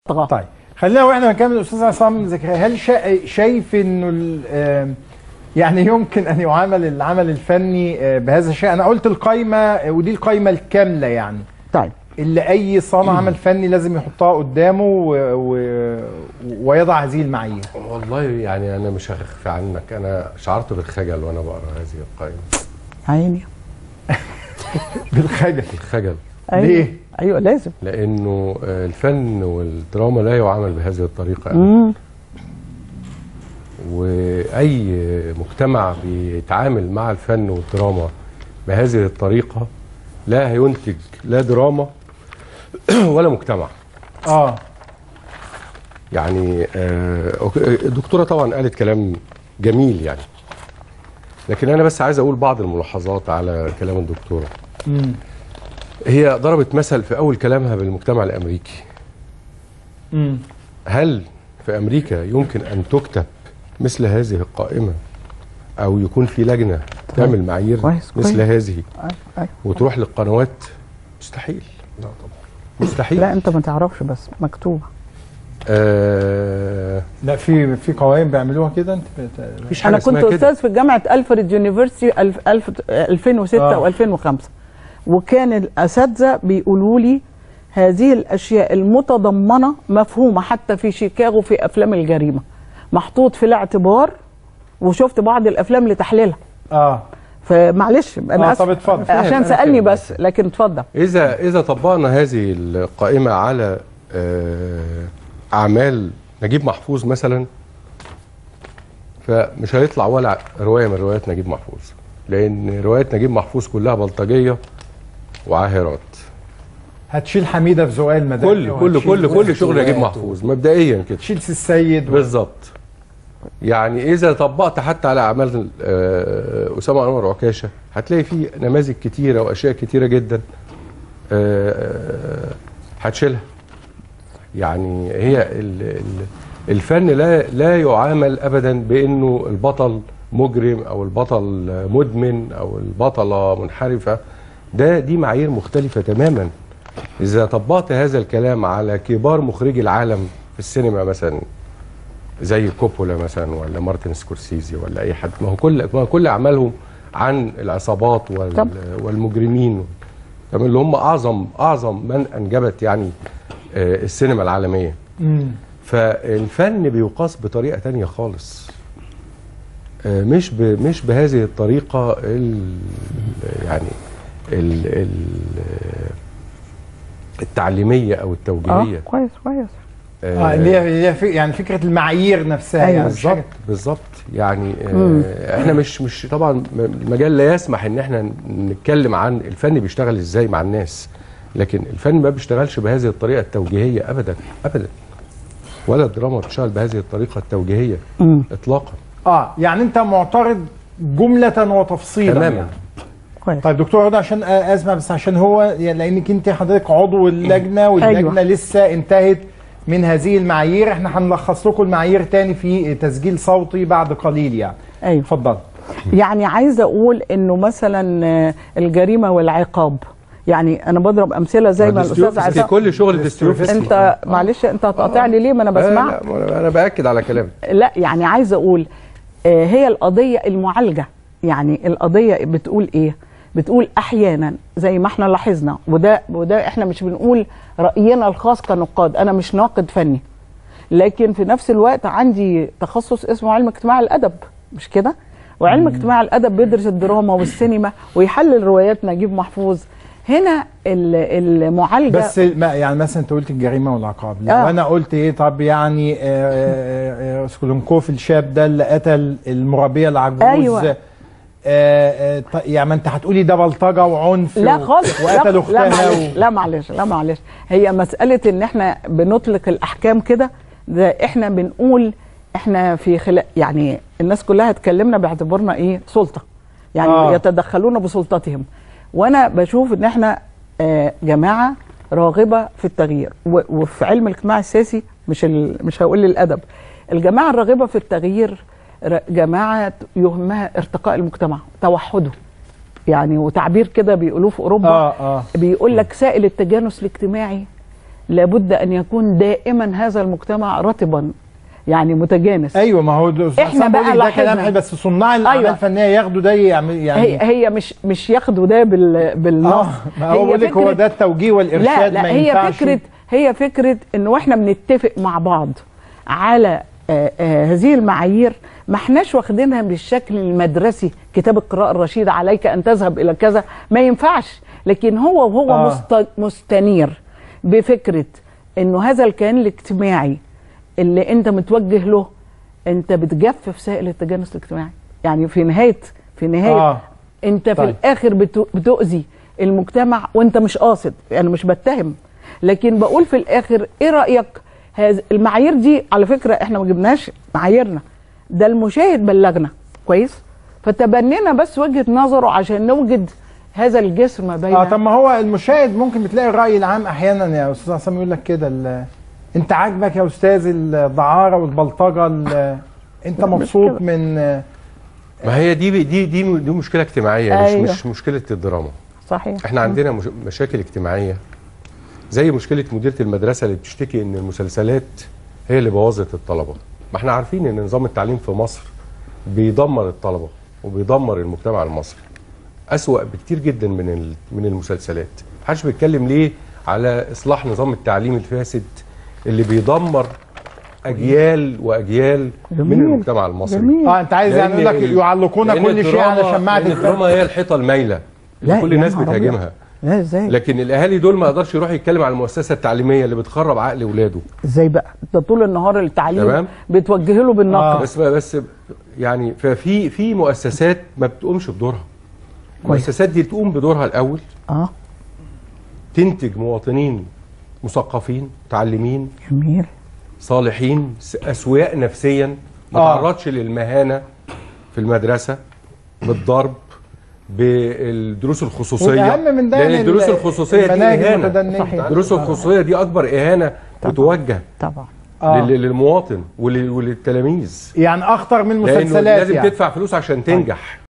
طغى طيب خلينا واحنا بنكمل استاذ عصام زكريا هل شا... شايف انه ال... آم، يعني يمكن ان يعامل العمل الفني آه، بهذا الشيء انا قلت القايمه آه، ودي القايمه الكامله يعني طيب اللي اي صانع عمل فني لازم يحطها قدامه و... و... ويضع هذه المعايير والله يعني انا مش هخفي عنك انا شعرت بالخجل وانا بقرا هذه القائمه عيني بالخجل الخجل أيوة. ليه؟ ايوه لازم لانه آه، الفن والدراما لا يعامل بهذه الطريقه أبداً. مم. واي مجتمع بيتعامل مع الفن والدراما بهذه الطريقه لا هينتج لا دراما ولا مجتمع اه يعني آه، أوك- الدكتوره طبعا قالت كلام جميل يعني لكن انا بس عايز اقول بعض الملاحظات على كلام الدكتوره امم هي ضربت مثل في اول كلامها بالمجتمع الامريكي امم هل في امريكا يمكن ان تكتب مثل هذه القائمه او يكون في لجنه تعمل معايير كويس، مثل كويس. هذه أيوة، أيوة. وتروح للقنوات مستحيل لا طبعا مستحيل لا انت ما تعرفش بس مكتوبه آه لا في في قوائم بيعملوها كده انت بت... مفيش حاجه انا كنت اسمها كده استاذ في جامعه الفريد يونيفرسيتي الف الف 2006 آه. و2005 وكان الاساتذه بيقولوا لي هذه الاشياء المتضمنه مفهومه حتى في شيكاغو في افلام الجريمه محطوط في الاعتبار وشفت بعض الافلام لتحليلها اه فمعلش انا آه، آسف طب اتفضل. عشان أنا سالني فاهم. بس لكن اتفضل اذا اذا طبقنا هذه القائمه على آه اعمال نجيب محفوظ مثلا فمش هيطلع ولا روايه من روايات نجيب محفوظ لان روايات نجيب محفوظ كلها بلطجيه وعاهرات هتشيل حميده في زقال المدام كل كل كل كل شغل نجيب محفوظ مبدئيا كده تشيل سي السيد و... بالظبط يعني اذا طبقت حتى على اعمال آه، اسامه انور عكاشه هتلاقي فيه نماذج كتيره واشياء كتيره جدا آه، آه، هتشيلها يعني هي ال- ال- الفن لا لا يعامل ابدا بانه البطل مجرم او البطل مدمن او البطله منحرفه ده دي معايير مختلفه تماما اذا طبقت هذا الكلام على كبار مخرجي العالم في السينما مثلا زي كوبولا مثلا ولا مارتن سكورسيزي ولا اي حد ما هو كل ما هو كل اعمالهم عن العصابات وال طب. والمجرمين تمام اللي هم اعظم اعظم من انجبت يعني آه، السينما العالميه مم. فالفن بيقاس بطريقه تانية خالص آه، مش ب مش بهذه الطريقه ال يعني ال ال التعليميه او اه التوجيهيه كويس كويس اه اللي هي اللي هي في- يعني فكره المعايير نفسها أيوة. يعني مش بالظبط حاجة- بالظبط يعني مم. آه احنا مش مش طبعا م- المجال لا يسمح ان احنا نتكلم عن الفن بيشتغل ازاي مع الناس لكن الفن ما بيشتغلش بهذه الطريقه التوجيهيه ابدا ابدا ولا الدراما بتشتغل بهذه الطريقه التوجيهيه مم. اطلاقا اه يعني انت معترض جمله وتفصيلا تماما يعني. كويس طيب دكتور هدى عشان اسمع بس عشان هو لانك انت حضرتك عضو اللجنه واللجنه أيوة. لسه انتهت من هذه المعايير احنا هنلخص لكم المعايير تاني في تسجيل صوتي بعد قليل يعني ايوه اتفضل يعني عايزه اقول انه مثلا آه، الجريمه والعقاب يعني انا بضرب امثله زي ما الاستاذ ديستيوفسكي، عصام كل شغل ديستيوفسكي انت معلش انت هتقاطع لي ليه ما انا لا بسمع لا ما انا باكد على كلامك لا يعني عايزه اقول آه، هي القضيه المعالجه يعني القضيه بتقول ايه بتقول احيانا زي ما احنا لاحظنا وده وده احنا مش بنقول راينا الخاص كنقاد انا مش ناقد فني لكن في نفس الوقت عندي تخصص اسمه علم اجتماع الادب مش كده وعلم اجتماع الادب بيدرس الدراما والسينما ويحلل روايات نجيب محفوظ هنا ال- المعالجه بس ما يعني مثلا انت قلت الجريمه والعقاب لو آه. انا قلت ايه طب يعني آه، آه، آه، سكولنكوف الشاب ده اللي قتل المربيه العجوز أيوة. آه، آه، ط- يعني ما انت هتقولي ده بلطجه وعنف لا و- خالص وقتل لا, لا اختها معلش لا معلش لا معلش هي مسألة ان احنا بنطلق الاحكام كده ده احنا بنقول احنا في خلال يعني الناس كلها اتكلمنا باعتبارنا ايه سلطة يعني آه. آه. يتدخلون بسلطتهم وانا بشوف ان احنا آه جماعة راغبة في التغيير و- وفي علم الاجتماع السياسي مش ال... مش هقول الادب الجماعة الراغبة في التغيير ر- جماعة يهمها ارتقاء المجتمع توحده يعني وتعبير كده بيقولوه في اوروبا اه اه بيقول لك سائل التجانس الاجتماعي لابد ان يكون دائما هذا المجتمع رطبا يعني متجانس ايوه ما هو ده أستاذ إحنا حسام بقى بيقول لك ده كلام لاحظنا. حلو بس صناع الاعمال أيوة. الفنيه ياخدوا ده يعمل يعني هي هي مش مش ياخدوا ده بال بالنص اه ما هو بيقول لك هو فكرة- ده التوجيه لا والارشاد لا ما هي ينفعش فكره هي فكره انه احنا بنتفق مع بعض على آه، آه، هذه المعايير ما احناش واخدينها بالشكل المدرسي كتاب القراءة الرشيد عليك ان تذهب الى كذا ما ينفعش لكن هو وهو آه. آه. مست مستنير بفكرة انه هذا الكيان الاجتماعي اللي انت متوجه له انت بتجفف سائل التجانس الاجتماعي يعني في نهاية في نهاية آه. آه. انت في طيب. الاخر بتو- بتؤذي المجتمع وانت مش قاصد يعني مش بتهم لكن بقول في الاخر ايه رايك هذا المعايير دي على فكره احنا ما جبناش معاييرنا ده المشاهد بلغنا كويس فتبنينا بس وجهه نظره عشان نوجد هذا الجسر ما بين اه طب ما هو المشاهد ممكن بتلاقي الراي العام احيانا يا استاذ عصام يقول لك كده ال- انت عاجبك يا استاذ الدعاره والبلطجه ال- انت لا، مش مبسوط كده. من ما هي دي دي دي دي مشكله اجتماعيه أيوة. مش مش مشكله الدراما صحيح احنا عندنا مش مشاكل اجتماعيه زي مشكله مديره المدرسه اللي بتشتكي ان المسلسلات هي اللي بوظت الطلبه ما احنا عارفين ان نظام التعليم في مصر بيدمر الطلبه وبيدمر المجتمع المصري أسوأ بكتير جدا من ال- من المسلسلات محدش بيتكلم ليه على اصلاح نظام التعليم الفاسد اللي بيدمر اجيال واجيال من جميل. المجتمع المصري جميل. اه انت عايز يعني لأن يقول لك ال- يعلقون لأن كل شيء على الدراما- شماعه لأن الدراما الفن هي الحيطه المايله اللي لا، كل يا الناس نهار أبيض. بتهاجمها لا ازاي لكن الاهالي دول ما يقدرش يروح يتكلم على المؤسسه التعليميه اللي بتخرب عقل اولاده ازاي بقى ده طول النهار التعليم تمام. بتوجه له بالنقد آه. بس بس يعني ففي في مؤسسات ما بتقومش بدورها المؤسسات دي تقوم بدورها الاول اه تنتج مواطنين مثقفين متعلمين جميل صالحين س- اسوياء نفسيا ما آه. تعرضش للمهانه في المدرسه بالضرب بالدروس الخصوصيه والاهم من ده لان إن الدروس ال- الخصوصيه دي المناهج اهانه المتدنية. صحيح. الدروس الخصوصيه دي اكبر اهانه بتوجه طبعا آه. لل- للمواطن ولل- وللتلاميذ يعني اخطر من لانه المسلسلات لازم يعني تدفع فلوس عشان تنجح